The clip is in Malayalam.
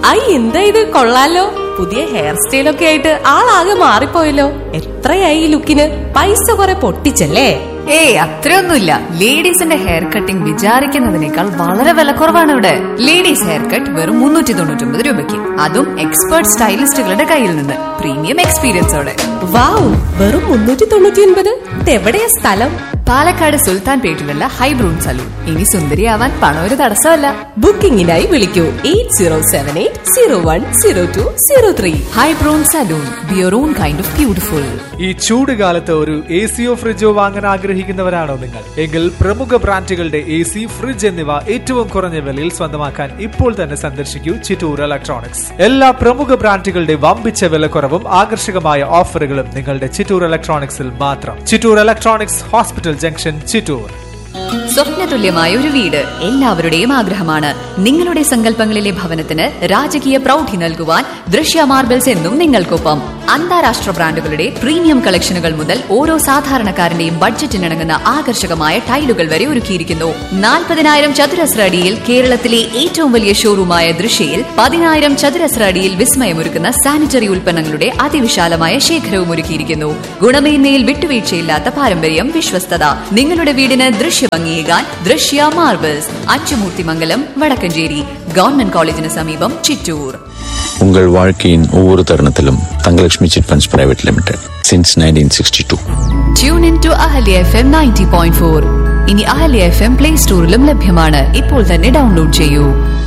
ഐ എന്താ ഇത് കൊള്ളാലോ പുതിയ ഹെയർ സ്റ്റൈലൊക്കെ ആയിട്ട് ആളാകെ മാറിപ്പോയല്ലോ എത്രയായി ഈ ലുക്കിന് പൈസ കുറെ പൊട്ടിച്ചല്ലേ ഏയ് അത്രയൊന്നുമില്ല ലേഡീസിന്റെ ഹെയർ കട്ടിംഗ് വിചാരിക്കുന്നതിനേക്കാൾ വളരെ വിലക്കുറവാണ് ഇവിടെ ലേഡീസ് ഹെയർ കട്ട് വെറും മുന്നൂറ്റി തൊണ്ണൂറ്റി ഒമ്പത് രൂപയ്ക്ക് അതും എക്സ്പേർട്ട് സ്റ്റൈലിസ്റ്റുകളുടെ കയ്യിൽ നിന്ന് പ്രീമിയം എക്സ്പീരിയൻസോടെ വാവ് വെറും മുന്നൂറ്റി തൊണ്ണൂറ്റി ഒൻപത് ഇതെവിടെയാ സ്ഥലം പാലക്കാട് സുൽത്താൻ പേട്ടിലുള്ള ഹൈബ്രൂൺ സലൂൺ ഇനി സുന്ദരിയാവാൻ പണം ഒരു തടസ്സമല്ല ബുക്കിംഗിനായി വിളിക്കൂ eight zero seven eight zero one zero two zero three ഹൈബ്രൂൺ salon beer on kind of beautiful ഈ ചൂട് കാലത്ത് ഒരു എ സിയോ ഫ്രിഡ്ജോ വാങ്ങാൻ ആഗ്രഹിക്കുന്നവരാണോ നിങ്ങൾ എങ്കിൽ പ്രമുഖ ബ്രാൻഡുകളുടെ എ സി ഫ്രിഡ്ജ് എന്നിവ ഏറ്റവും കുറഞ്ഞ വിലയിൽ സ്വന്തമാക്കാൻ ഇപ്പോൾ തന്നെ സന്ദർശിക്കൂ ചിറ്റൂർ ഇലക്ട്രോണിക്സ് എല്ലാ പ്രമുഖ ബ്രാൻഡുകളുടെ വമ്പിച്ച വിലക്കുറവും ആകർഷകമായ ഓഫറുകളും നിങ്ങളുടെ ചിറ്റൂർ ഇലക്ട്രോണിക്സിൽ മാത്രം Chittoor electronics hospital junction Chittoor സ്വപ്നതുല്യമായ ഒരു വീട് എല്ലാവരുടെയും ആഗ്രഹമാണ് നിങ്ങളുടെ സങ്കല്പങ്ങളിലെ ഭവനത്തിന് രാജകീയ പ്രൗഢി നൽകുവാൻ ദൃശ്യ മാർബിൾസ് എന്നും നിങ്ങൾക്കൊപ്പം അന്താരാഷ്ട്ര ബ്രാൻഡുകളുടെ പ്രീമിയം കളക്ഷനുകൾ മുതൽ ഓരോ സാധാരണക്കാരന്റെയും ബഡ്ജറ്റിനിണങ്ങുന്ന ആകർഷകമായ ടൈലുകൾ വരെ ഒരുക്കിയിരിക്കുന്നു നാൽപ്പതിനായിരം ചതുരശ്ര അടിയിൽ കേരളത്തിലെ ഏറ്റവും വലിയ ഷോറൂമായ ദൃശ്യയിൽ പതിനായിരം ചതുരശ്ര അടിയിൽ വിസ്മയമൊരുക്കുന്ന സാനിറ്ററി ഉൽപ്പന്നങ്ങളുടെ അതിവിശാലമായ ശേഖരവും ഒരുക്കിയിരിക്കുന്നു ഗുണമേന്മയിൽ വിട്ടുവീഴ്ചയില്ലാത്ത പാരമ്പര്യം വിശ്വസ്തത നിങ്ങളുടെ വീടിന് ദൃശ്യഭംഗിയേകാൻ ദൃശ്യ മാർബിൾസ് അച്ചുമൂർത്തിമംഗലം വടക്കഞ്ചേരി ഗവൺമെന്റ് കോളേജിന് സമീപം ചിറ്റൂർ உங்கள் வாழ்க்கையின் ஒவ்வொரு தருணத்திலும் Thangalakshmi chit funds private limited since nineteen sixty two tune in to Ahalya F M ninety point four ഇനി അഹല്യ എഫ് എം പ്ലേ സ്റ്റോറിലും ലഭ്യമാണ് ഇപ്പോൾ തന്നെ ഡൗൺലോഡ് ചെയ്യൂ